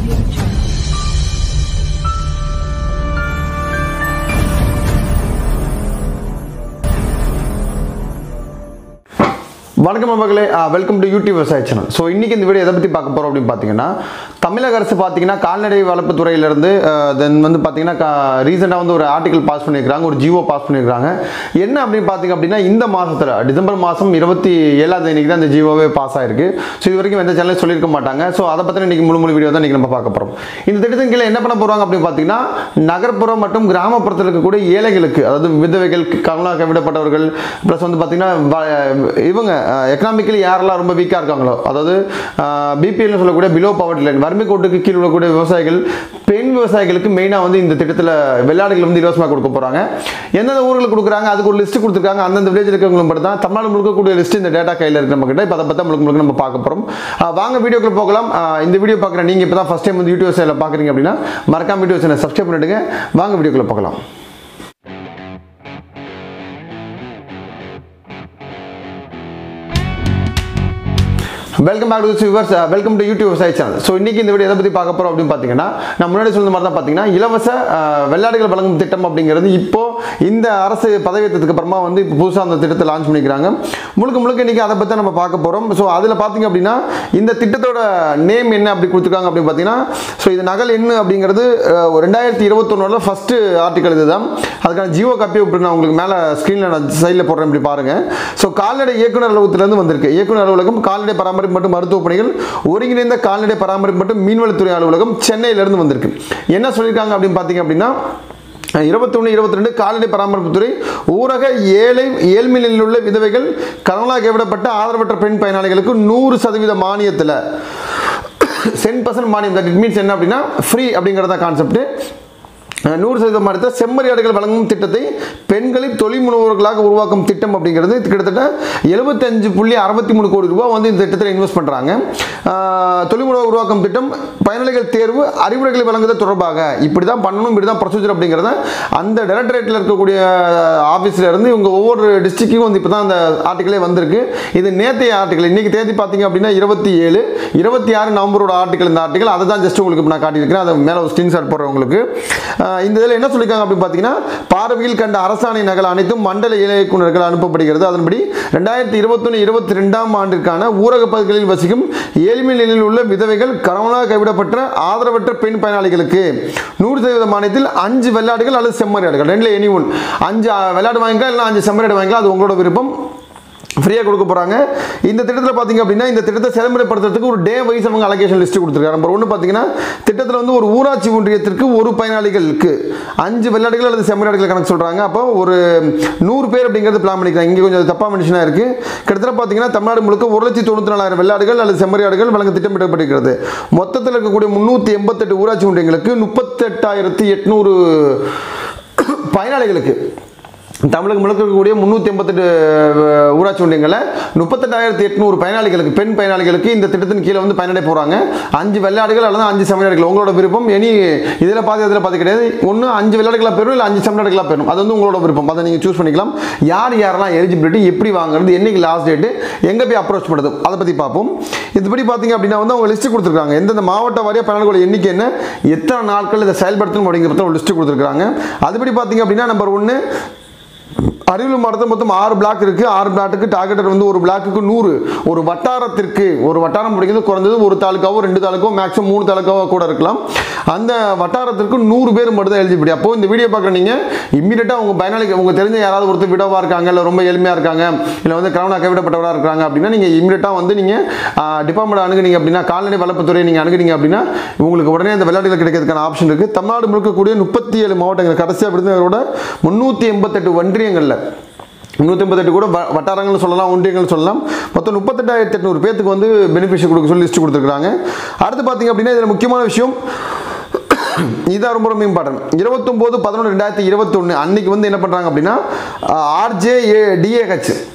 Audio Jungle. வணக்கம் மகளே welcome to YouTube விவசாய சேனல் ஸோ இன்றைக்கி இந்த வீடியோ எதை பற்றி பார்க்க போகிறோம் அப்படின்னு பார்த்தீங்கன்னா தமிழக அரசு பார்த்தீங்கன்னா கால்நடை வளர்ப்பு துறையிலேருந்து தென் வந்து பார்த்தீங்கன்னா ரீசெண்டாக வந்து ஒரு ஆர்டிகல் பாஸ் பண்ணியிருக்காங்க ஒரு ஜிஓ பாஸ் பண்ணியிருக்காங்க என்ன அப்படின்னு பார்த்தீங்க அப்படின்னா இந்த மாதத்தில் டிசம்பர் மாதம் இருபத்தி ஏழாம் தேதிக்கு தான் இந்த ஜிஓவே பாஸ் ஆயிருக்கு ஸோ இது வரைக்கும் எந்த சேனலும் சொல்லியிருக்க மாட்டாங்க ஸோ அதை பற்றின இன்றைக்கி முழு முழு வீடியோ தான் இன்றைக்கி நம்ம பார்க்க போகிறோம் இந்த திட்டத்தின் கீழே என்ன பண்ண போகிறாங்க அப்படின்னு பார்த்தீங்கன்னா நகர்ப்புறம் மற்றும் கிராமப்புறத்தில் இருக்கக்கூடிய ஏழைகளுக்கு அதாவது விதவைகள் கவனம் கைவிடப்பட்டவர்கள் ப்ளஸ் வந்து பார்த்தீங்கன்னா வ- இவங்க எக்கனாமிக்கலி யாரெல்லாம் ரொம்ப வீக்காக இருக்காங்களோ அதாவது பிபிஎல்னு சொல்லக்கூடிய பிலோ பவர்ட்டி லைன் வறுமை கோட்டுக்கு கீழ் உள்ளக்கூடிய விவசாயிகள் பெண் விவசாயிகளுக்கு மெயினாக வந்து இந்த திட்டத்தில் வெள்ளாடுகள் வந்து இலவசமாக கொடுக்க போகிறாங்க எந்தெந்த ஊர்களுக்கு கொடுக்குறாங்க அதுக்கு ஒரு லிஸ்ட் கொடுத்துருக்காங்க அந்தந்த வில்லேஜ் இருக்கிறவங்களும் மட்டும் தான் தமிழ்நாடு முழுக்கக்கூடிய லிஸ்ட் இந்த டேட்டா கையில் இருக்கு நம்ம கிட்ட இப்போ அதை பற்றி முழுக்க முழுக்க நம்ம பார்க்க போகிறோம் வாங்க வீடியோக்குள்ள போகலாம் ஆஹ் இந்த வீடியோ பார்க்குற நீங்கள் இப்போ தான் ஃபஸ்ட் டைம் வந்து யூடியூப் சேனல் பார்க்குறீங்க அப்படின்னா மறக்காம வீடியோ சேனல் சப்ஸ்கிரைப் பண்ணிடுங்க வாங்க வீடியோக்குள்ள போகலாம் welcome back to viewers welcome to YouTube விவசாய சேனல் ஸோ இன்னைக்கு இந்த வீடியோ எதை பற்றி பார்க்க போகிறோம் அப்படின்னு பார்த்தீங்கன்னா நான் முன்னாடி சொன்ன மாதிரி தான் பார்த்தீங்கன்னா இலவச அஹ், வெள்ளாடுகள் வழங்கும் திட்டம் அப்படிங்கிறது இப்போ இந்த அரசு பதவியேற்றதுக்கு அப்புறமா வந்து இப்போ புதுசாக அந்த திட்டத்தை லான்ச் பண்ணிக்கிறாங்க முழுக்க முழுக்க இன்னைக்கு அதை பற்றி நம்ம பார்க்க போகிறோம் ஸோ அதில் பார்த்தீங்க அப்படின்னா இந்த திட்டத்தோட நேம் என்ன அப்படி கொடுத்துருக்காங்க அப்படின்னு பார்த்தீங்கன்னா ஸோ இது நகல் என்ன அப்படிங்கிறது அஹ், ரெண்டாயிரத்தி இருபத்தொன்னோட ஃபஸ்ட்டு ஆர்டிக்கல் இதுதான் அதுக்கான ஜியோ காப்பி இப்படி நான் உங்களுக்கு மேலே ஸ்க்ரீனில் நான் சைடில் போடுறேன் இப்படி பாருங்கள் ஸோ கால்நடை இயக்குனர் அலுவலகத்திலேருந்து வந்திருக்கு இயக்குனர் அலுவலகம் கால்நடை பராமரிப்பு மற்றும் மருத்துவ பணிகள் ஒருங்கிணைந்த கால்நடை பராமரிப்பு மற்றும் மீன்வளத்துறை அலுவலகம் சென்னையிலேருந்து வந்திருக்கு என்ன சொல்லியிருக்காங்க அப்படின்னு பார்த்தீங்க அப்படின்னா இருபத்தொன்று இருபத்தி ரெண்டு கால்நடை பராமரிப்புத்துறை ஊரக ஏழை ஏழ்மை நிலையில் உள்ள விதவைகள் கடனாக கைவிடப்பட்ட ஆதரவற்ற பெண் பயனாளிகளுக்கு நூறு சதவீத மானியத்தில் சென் பர்சன்ட் மானியம் தட் இட் மீன்ஸ் என்ன அப்படின்னா ஃப்ரீ அப்படிங்கிறத கான்செப்ட் நூறு சதவீதம் அடுத்த செம்மறியாடுகள் வழங்கும் திட்டத்தை பெண்களை தொழில் முனைவோர்களாக உருவாக்கும் திட்டம் அப்படிங்கிறது கிட்டத்தட்ட எழுபத்தஞ்சு புள்ளி அறுபத்தி மூணு கோடி ரூபாய் வந்து இந்த திட்டத்தில் இன்வெஸ்ட் பண்ணுறாங்க தொழில் முனைவோர் உருவாக்கும் திட்டம் பயனாளிகள் தேர்வு அறிவுரைகளை வழங்குவது தொடர்பாக இப்படி தான் பண்ணணும் இப்படி தான் ப்ரொசீஜர் அப்படிங்கிறத அந்த டைரக்டரேட்டில் இருக்கக்கூடிய ஆஃபீஸில் இருந்து இவங்க ஒவ்வொரு டிஸ்ட்ரிக்ட்டுக்கும் வந்து இப்போ தான் அந்த ஆர்டிக்கலே வந்திருக்கு இது நேற்றைய ஆர்டிக்கல் இன்னைக்கு தேதி பார்த்தீங்க அப்படின்னா இருபத்தி ஏழு இருபத்தி ஆறு நவம்பரோட ஆர்டிக்கல் இந்த ஆர்டிக்கல் அதை தான் ஜஸ்ட் உங்களுக்கு இப்ப நான் காட்டியிருக்கிறேன் அதை மேலே ஒரு ஸ்க்ரீன்ஷாட் போடுறேன் உங்களுக்கு ஆஹ் இந்த இதில் என்ன சொல்லியிருக்காங்க அப்படின்னு பார்த்தீங்கன்னா பார்வையில் கண்ட அரசாணை நகல் அனைத்தும் மண்டல இணை இயக்குநர்கள் அனுப்பப்படுகிறது அதன்படி ரெண்டாயிரத்தி இருபத்தொன்று இருபத்தி ரெண்டாம் ஆண்டிற்கான ஊரக பகுதிகளில் வசிக்கும் ஏழ்மை நிலையில் உள்ள விதவைகள் கரோனா கைவிடப்பட்ட ஆதரவற்ற பெண் பயனாளிகளுக்கு நூறு சதவீத மானியத்தில் அஞ்சு வெள்ளாடுகள் அல்லது செம்மறியாடுகள் ரெண்டுல எனி ஒன் அஞ்சு அஹ், வெள்ளாடு வாங்கிக்கலாம் இல்லை அஞ்சு செம்மறியாடு வாங்கிக்கலாம் அது உங்களோட விருப்பம் ஃப்ரீயாக கொடுக்க போகிறாங்க இந்த திட்டத்தில் பார்த்தீங்க அப்படின்னா இந்த திட்டத்தை செயல்முறைப்படுத்துறதுக்கு ஒரு டே வைஸ் அவங்க அலகேஷன் லிஸ்ட் கொடுத்துருக்காங்க நம்பர் ஒன்று பார்த்தீங்கன்னா திட்டத்தில் வந்து ஒரு ஊராட்சி ஒன்றியத்திற்கு ஒரு பயனாளிகளுக்கு அஞ்சு வெள்ளாடுகள் அல்லது செம்மறியாடுகள் கணக்கு சொல்கிறாங்க அப்போ ஒரு நூறு பேர் அப்படிங்கிறது பிளான் பண்ணிக்கிறாங்க இங்கே கொஞ்சம் தப்பாக மென்ஷனாக இருக்குது கிட்டத்தட்ட பார்த்தீங்கன்னா தமிழ்நாடு முழுக்க ஒரு லட்சத்தி தொண்ணூற்றி நாலாயிரம் வெள்ளாடுகள் அல்லது செம்மறியாடுகள் வழங்க திட்டமிடப்பட்டிருக்கிறது மொத்தத்தில் இருக்கக்கூடிய முந்நூற்றி எண்பத்தெட்டு ஊராட்சி ஒன்றியங்களுக்கு முப்பத்தெட்டாயிரத்தி எட்நூறு பயனாளிகளுக்கு தமிழகம் முழுக்க இருக்கக்கூடிய முந்நூற்றி எண்பத்தெட்டு ஊராட்சி ஒன்றியங்களில் முப்பத்தெட்டாயிரத்தி எட்நூறு பயனாளிகளுக்கு பெண் பயனாளிகளுக்கு இந்த திட்டத்தின் கீழே வந்து பயனடை போகிறாங்க அஞ்சு வெள்ளாடுகள் அல்லது அஞ்சு செம்மறியாடுகள் உங்களோட விருப்பம் எனி இதில் பார்த்து இதில் பார்த்து கிடையாது ஒன்று அஞ்சு வெள்ளாடுகளாக பெறும் இல்லை அஞ்சு செம்மறியாடுகளாக பெறும் அது வந்து உங்களோட விருப்பம் அதை நீங்கள் சூஸ் பண்ணிக்கலாம் யார் யாரெல்லாம் எலிஜிபிலிட்டி எப்படி வாங்குறது என்னைக்கு லாஸ்ட் டேட்டு எங்கே போய் அப்ரோச் பண்ணுறது அதை பற்றி பார்ப்போம் இதுபடி பார்த்தீங்க அப்படின்னா வந்து அவங்க லிஸ்ட் கொடுத்துருக்காங்க எந்தெந்த மாவட்ட வாரியாக பயனாளிகளோட எண்ணிக்கை என்ன எத்தனை நாட்கள் இதை செயல்படுத்தணும் அப்படிங்கிறத ஒரு லிஸ்ட் கொடுத்துருக்காங்க அதுபடி பார்த்தீங்க அப்படின்னா நம்பர் ஒன்று அரியலூர் மாவட்டத்தில் மொத்தம் ஆறு பிளாக் இருக்குது ஆறு பிளாட்டுக்கு டார்கெட்டர் வந்து ஒரு பிளாக்குக்கு நூறு ஒரு வட்டாரத்திற்கு ஒரு வட்டாரம் பிடிக்கிறது குறைஞ்சது ஒரு தாலுக்காவோ ரெண்டு தாலுக்காவோ மேக்ஸிமம் மூணு தாலுக்காவோ கூட இருக்கலாம் அந்த வட்டாரத்திற்கு நூறு பேர் மட்டும் தான் எலிஜிபிலிட்டி அப்போ இந்த வீடியோ பார்க்குற நீங்கள் இம்மீடியட்டாக உங்கள் பயனாளிக்கு உங்கள் தெரிஞ்ச யாராவது ஒருத்தர் விடவாக இருக்காங்க இல்லை ரொம்ப எளிமையாக இருக்காங்க இல்லை வந்து கரோனா கைவிடப்பட்டவராக இருக்காங்க அப்படின்னா நீங்கள் இம்மீடியட்டாக வந்து நீங்கள் டிபார்ட்மெண்ட் அணுகுனீங்க அப்படின்னா கால்நடை வளர்ப்புத்துறை நீங்கள் அணுகுனீங்க அப்படின்னா உங்களுக்கு உடனே அந்த விளையாட்டுகள் கிடைக்கிறதுக்கான ஆப்ஷன் இருக்குது தமிழ்நாடு முழுக்கக்கூடிய முப்பத்தி ஏழு மாவட்டங்கள் கடைசியாக விருதுநகரோட முந்நூற்றி எண்பத்தெட்டு ஒன்றியங்களில் நூற்றி எண்பத்தெட்டு கூட வ- வட்டாரங்கள்னு சொல்லலாம் ஒன்றியங்கள் சொல்லலாம் மொத்தம் முப்பத்தெட்டாயிரத்தி எட்நூறு பேத்துக்கு வந்து பெனிஃபிஷியல் கொடுக்க சொல்லி லிஸ்ட் கொடுத்துருக்காங்க அடுத்து பார்த்தீங்க அப்படின்னா இதில் முக்கியமான விஷயம் இதான் ரொம்ப ரொம்ப இம்பார்ட்டன்ட் இருபத்தொம்போது பதினொன்று ரெண்டாயிரத்தி இருபத்தொன்று அன்னைக்கு வந்து என்ன பண்ணுறாங்க அப்படின்னா ஆர்ஜே டிஏஹெச்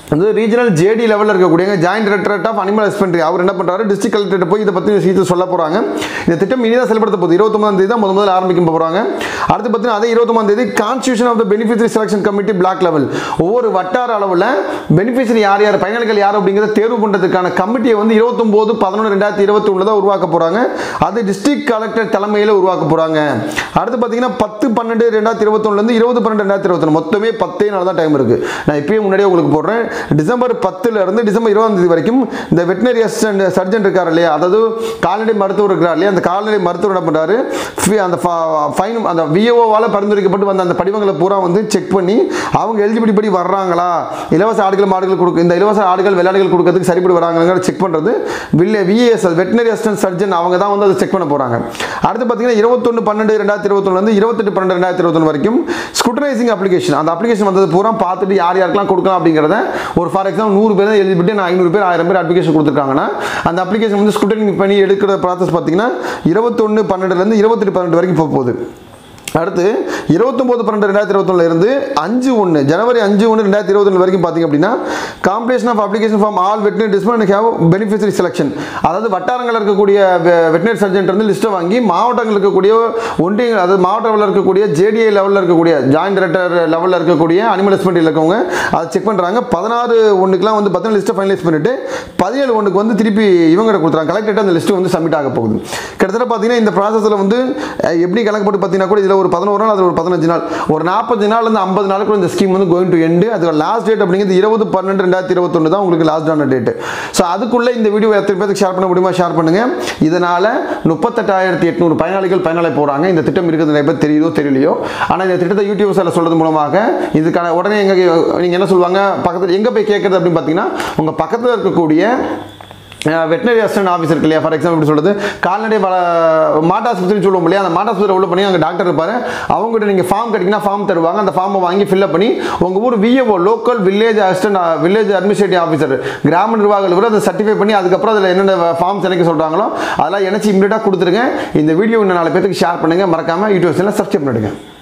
வந்து ரீஜனல் ஜேடி லெவலில் இருக்கக்கூடிய joint directorate of animal husbandry அவர் என்ன பண்ணுறாரு டிஸ்ட்ரிக்ட் கலெக்டர் போய் இதை பற்றி விஷயத்தை சொல்ல போகிறாங்க இந்த திட்டம் இனிதான் செயல்படுத்த போகுது இருபத்தொம்பதாம் தேதி தான் முத முதல்ல ஆரம்பிக்க போகிறாங்க அடுத்து பார்த்தீங்கன்னா அதே இருபத்தொம்பதாம் தேதி constitution of the beneficiary selection committee block level ஒவ்வொரு வட்டார அளவில் பெனிஃபிஷரி யார் யார் பயனாளிகள் யார் அப்படிங்கிறத தேர்வு பண்ணுறதுக்கான கமிட்டியை வந்து இருபத்தொம்போது பதினொன்று ரெண்டாயிரத்தி இருபத்தி ஒன்று தான் உருவாக்க போகிறாங்க அது டிஸ்ட்ரிக்ட் கலெக்டர் தலைமையில் உருவாக்க போகிறாங்க அடுத்து பார்த்தீங்கன்னா பத்து பன்னெண்டு ரெண்டாயிரத்தி இருபத்தொன்னுலேருந்து இருபது பன்னெண்டு ரெண்டாயிரத்தி இருபத்தொன்று மொத்தமே பத்தே நாள் தான் டைம் இருக்குது நான் இப்பயே முன்னாடியே உங்களுக்கு போடுறேன் டிசம்பர் பத்துல இருந்து டிசம்பர் இருபதாம் தேதி வரைக்கும் இந்த வெட்டினரி அசிஸ்டன்ட் சர்ஜன் இருக்கார் இல்லையா அதாவது கால்நடை மருத்துவர் இருக்கிறார் இல்லையா அந்த கால்நடை மருத்துவர் என்ன பண்ணுறாரு அந்த ஃபைன் அந்த விஓவால் பரிந்துரைக்கப்பட்டு வந்த அந்த படிவங்களை பூரா வந்து செக் பண்ணி அவங்க எலிஜிபிலிட்டி படி வர்றாங்களா இலவச ஆடுகள் மாடுகள் கொடுக்க இந்த இலவச ஆடுகள் வெள்ளாடுகள் கொடுக்கறதுக்கு சரிப்படி வராங்கிறத செக் பண்ணுறது வில்லே விஏஎஸ் வெட்டினரி அசிஸ்டன்ட் சர்ஜன் அவங்க தான் வந்து அதை செக் பண்ண போகிறாங்க அடுத்து பார்த்தீங்கன்னா இருபத்தொன்று பன்னெண்டு ரெண்டாயிரத்தி இருபத்தொன்னுலேருந்து இருபத்தெட்டு பன்னெண்டு ரெண்டாயிரத்தி இருபத்தொன்று வரைக்கும் ஸ்குட்டனைசிங் அப்ளிகேஷன் அந்த அப்ளிகேஷன் வந்தது பூரா பார்த்துட்டு யார் யாருக்கெல்லாம் கொடுக்கலாம் அப்படிங்கிறத ஒரு ஃபார் எக்ஸாம்பிள் நூறு பேர் தான் எலிஜிபிலிட்டி நான் ஐநூறு பேர் ஆயிரம் பேர் அப்ளிகேஷன் கொடுத்துருக்காங்கன்னா அந்த அப்ளிகேஷன் வந்து ஸ்குட்டனிங் பண்ணி எடுக்கிற ப்ராசஸ் பார்த்தீங்கன்னா இருபத்தொன்று பன்னெண்டுலேருந்து இருபத்தெட்டு பன்னெண்டு வரைக்கும் போக போகுது அடுத்து இருபத்தொம்போது பன்னெண்டு ரெண்டாயிரத்தி இருபத்தொன்னுல இருந்து அஞ்சு ஒன்று ஜனவரி அஞ்சு ஒன்று ரெண்டாயிரத்தி இருபத்தொன்று வரைக்கும் பார்த்தீங்க அப்படின்னா competition of application form all veterinary discipline have beneficiary selection அதாவது வட்டாரங்கள் இருக்கக்கூடிய வெட்டினரி சர்ஜன் இருந்து லிஸ்ட்டை வாங்கி மாவட்டங்கள் இருக்கக்கூடிய ஒன்றிய அதாவது மாவட்ட லெவலில் இருக்கக்கூடிய ஜேடிஐ லெவலில் இருக்கக்கூடிய ஜாயின்ட் டைரக்டர் லெவலில் இருக்கக்கூடிய அனிமல் ஹஸ்பண்டரியில் இருக்கவங்க அதை செக் பண்ணுறாங்க பதினாறு ஒன்றுக்குலாம் வந்து பார்த்தீங்கன்னா லிஸ்ட்டை ஃபைனலைஸ் பண்ணிட்டு பதினேழு ஒன்றுக்கு வந்து திருப்பி இவங்க கொடுத்துறாங்க கலெக்டர் அந்த லிஸ்ட்டு வந்து சப்மிட் ஆக போகுது கிட்டத்தட்ட பார்த்தீங்கன்னா இந்த ப்ராசஸில் வந்து அஹ், எப்படி கணக்கு போட்டு பார்த்தீங்கன்னா கூட இதில் ஒரு பதினோரு நாள் அது ஒரு பதினஞ்சு நாள் ஒரு நாற்பது நாள்லேருந்து ஐம்பது நாளுக்குள்ள இந்த ஸ்கீம் வந்து கோயிங் டு எண்டு அது லாஸ்ட் டேட் அப்படிங்கிறது இருபது பன்னெண்டு ரெண்டாயிரத்தி இருபத்தொன்று தான் உங்களுக்கு லாஸ்டான டேட் ஸோ அதுக்குள்ளே இந்த வீடியோ எத்தனை பேருக்கு ஷேர் பண்ண முடியுமா ஷேர் பண்ணுங்க இதனால் முப்பத்தெட்டாயிரத்தி எட்நூறு பயனாளிகள் பயனாளி போகிறாங்க இந்த திட்டம் இருக்குது நிறைய பேர் தெரியுதோ தெரியலையோ ஆனால் இந்த திட்டத்தை யூடியூப்ஸில் சொல்கிறது மூலமாக இதுக்கான உடனே எங்கே நீங்கள் என்ன சொல்லுவாங்க பக்கத்தில் எங்கே போய் கேட்குறது அப்படின்னு பார்த்தீங்கன்னா உங்கள் பக்கத்தில் இருக்கக்கூடிய வெட்டினரி அசிஸ்டன்ட் ஆஃபீஸ் இருக்கு இல்லையா ஃபார் எக்ஸாம்பிள் எப்படி சொல்றது கால்நடை வள மாட்டு ஆஸ்பத்திரின்னு சொல்லுவோம் இல்லையா அந்த மாட்டு ஆஸ்பத்திரி உள்ள பண்ணி அங்கே டாக்டர் இருப்பாரு அவங்ககிட்ட நீங்கள் ஃபார்ம் கட்டிங்கன்னா ஃபார்ம் தருவாங்க அந்த ஃபார்மை வாங்கி ஃபில்அப் பண்ணி உங்கள் ஊர் VAO local village assistant village administrative officer கிராம நிர்வாகிகள் கூட அதை சர்டிஃபை பண்ணி அதுக்கப்புறம் அதில் என்னென்ன ஃபார்ம்ஸ் எனக்கு சொல்கிறாங்களோ அதெல்லாம் இணைச்சி இமீடியட்டாக கொடுத்துருங்க இந்த வீடியோ இன்னும் நாலு பேருக்கு ஷேர் பண்ணுங்கள் மறக்காமல் யூடியூப் சேனல் சப்ஸ்கிரைப் பண்ணிடுங்க